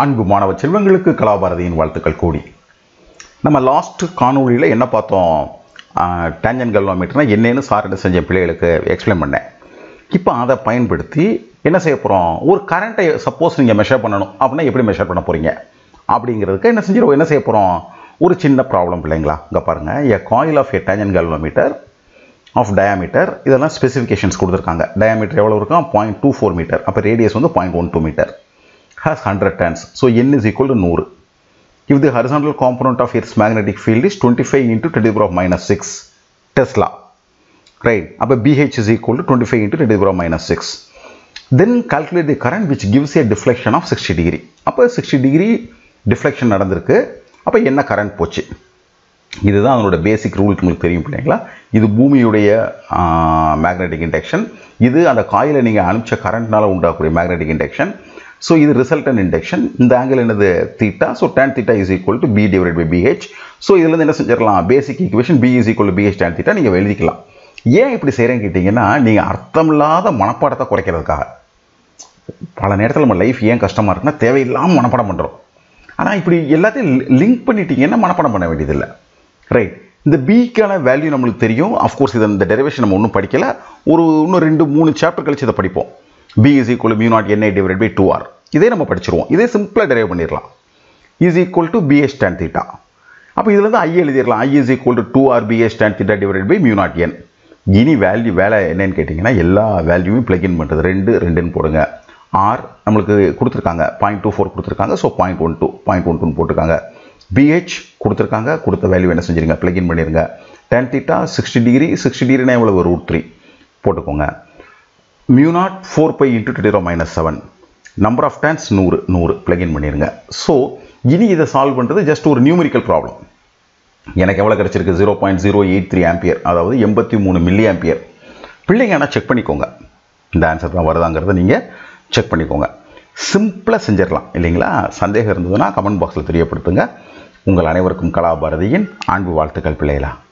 அன்பு மாணவ செல்வங்களுக்கு கலாபாரதியின் வாழ்த்துக்கள் கூடி நம்ம லாஸ்ட் காணொளியில் என்ன பார்த்தோம் டேஞ்சன் கல்வாமீட்டர்னா என்னன்னு சார் என்ன செஞ்ச பிள்ளைகளுக்கு எக்ஸ்பிளைன் பண்ணேன் இப்போ அதை பயன்படுத்தி என்ன செய்ய போகிறோம் ஒரு கரண்ட்டை சப்போஸ் நீங்கள் மெஷர் பண்ணணும் அப்படின்னா எப்படி மெஷர் பண்ண போகிறீங்க அப்படிங்கிறதுக்கு என்ன செஞ்சிருவோம் என்ன செய்ய போகிறோம் ஒரு சின்ன ப்ராப்ளம் பிள்ளைங்களா இங்கே பாருங்கள் a coil of a tangent galvanometer of diameter இதெல்லாம் ஸ்பெசிஃபிகேஷன்ஸ் கொடுத்துருக்காங்க டயாமீட்டர் எவ்வளோ இருக்கும் பாயிண்ட் டூ ஃபோர் மீட்டர் அப்போ ரேடியஸ் வந்து point one two metre has 100 turns. So n is equal to 100. If the horizontal component of its magnetic field is 25 into 10 to the power of minus 6 Tesla. Right. அப்போ BH is equal to 25 into 10 to the power of minus 6. Then calculate the current which gives a deflection of 60 degree. அப்போ 60 degree deflection நடந்திருக்கு அப்போ என்ன current போச்சு இதுதான் அதனோட பேசிக் rule உங்களுக்கு தெரியும் பிள்ளைங்களா இது பூமியுடைய மேக்னெட்டிக் இண்டக்ஷன் இது அந்த காயில நீங்கள் அனுப்பிச்ச கரண்ட்னால உண்டாகக்கூடிய மேக்னெட்டிக் இண்டக்ஷன் ஸோ இது ரிசல்டன் இண்டக்ஷன் இந்த ஆங்கிள் என்னது theta so tan theta is equal to B divide by BH so இதுலேருந்து என்ன செஞ்சிடலாம் basic equation B is equal to BH tan theta நீங்கள் எழுதிக்கலாம் ஏன் இப்படி செய்கிறேன்னு கேட்டிங்கன்னா நீங்கள் அர்த்தமில்லாத மனப்பாடத்தை குறைக்கிறதுக்காக பல நேரத்தில் நம்ம லைஃப் ஏன் கஷ்டமாக இருக்குன்னா தேவையில்லாமல் மனப்பாடம் பண்ணுறோம் ஆனால் இப்படி எல்லாத்தையும் லிங்க் பண்ணிட்டீங்கன்னா மனப்பாடம் பண்ண வேண்டியதில்லை ரைட் இந்த பிக்கான வேல்யூ நம்மளுக்கு தெரியும் அஃப்கோர்ஸ் இதை இந்த டெரிவேஷன் நம்ம ஒன்றும் படிக்கல ஒரு இன்னும் ரெண்டு மூணு சாப்டர் கழிச்சு இதை படிப்போம் B is equal mu naught NI divide by two R இதே நம்ம படிச்சிருவோம் இதே சிம்பிளாக டெரைவ் பண்ணிடலாம் is equal to BS tan theta அப்போ இதுலேருந்து ஐ எழுதிடலாம் I is equal to two R BS tan theta divide by mu naught N இனி வேல்யூ வேலை என்னன்னு கேட்டிங்கன்னா எல்லா வேல்யூவும் பிளக்இன் பண்ணுறது ரெண்டு ரெண்டுன்னு போடுங்க ஆர் நம்மளுக்கு கொடுத்துருக்காங்க பாயிண்ட் டூ ஃபோர் கொடுத்துருக்காங்க so point one two point one டூன்னு போட்டிருக்காங்க பிஹெச் கொடுத்துருக்காங்க கொடுத்த வேல்யூ என்ன செஞ்சுருங்க பிளக்இன் பண்ணிடுங்க tan theta sixty degree sixty டிகிரினா எவ்வளவு ரூட் த்ரீ போட்டுக்கோங்க mu naught four pi into டெடிரோ minus seven number of turns நூறு நூறு பிளக்இன் பண்ணிடுங்க ஸோ இனி இதை சால்வ் பண்ணுறது ஜஸ்ட் ஒரு நியூமரிக்கல் ப்ராப்ளம் எனக்கு எவ்வளோ கிடச்சிருக்கு zero point zero eight three ampere அதாவது எண்பத்தி மூணு மில்லி ஆம்பியர் பிள்ளைங்க ஆனால் செக் பண்ணிக்கோங்க இந்த ஆன்சர் தான் வருதாங்கிறத நீங்கள் செக் பண்ணிக்கோங்க சிம்பிளாக செஞ்சிடலாம் இல்லைங்களா சந்தேகம் இருந்ததுன்னா கமெண்ட் பாக்ஸில் தெரியப்படுத்துங்க உங்கள் அனைவருக்கும் கலாபாரதியின் அன்பு வாழ்த்துக்கள் பிள்ளைகளா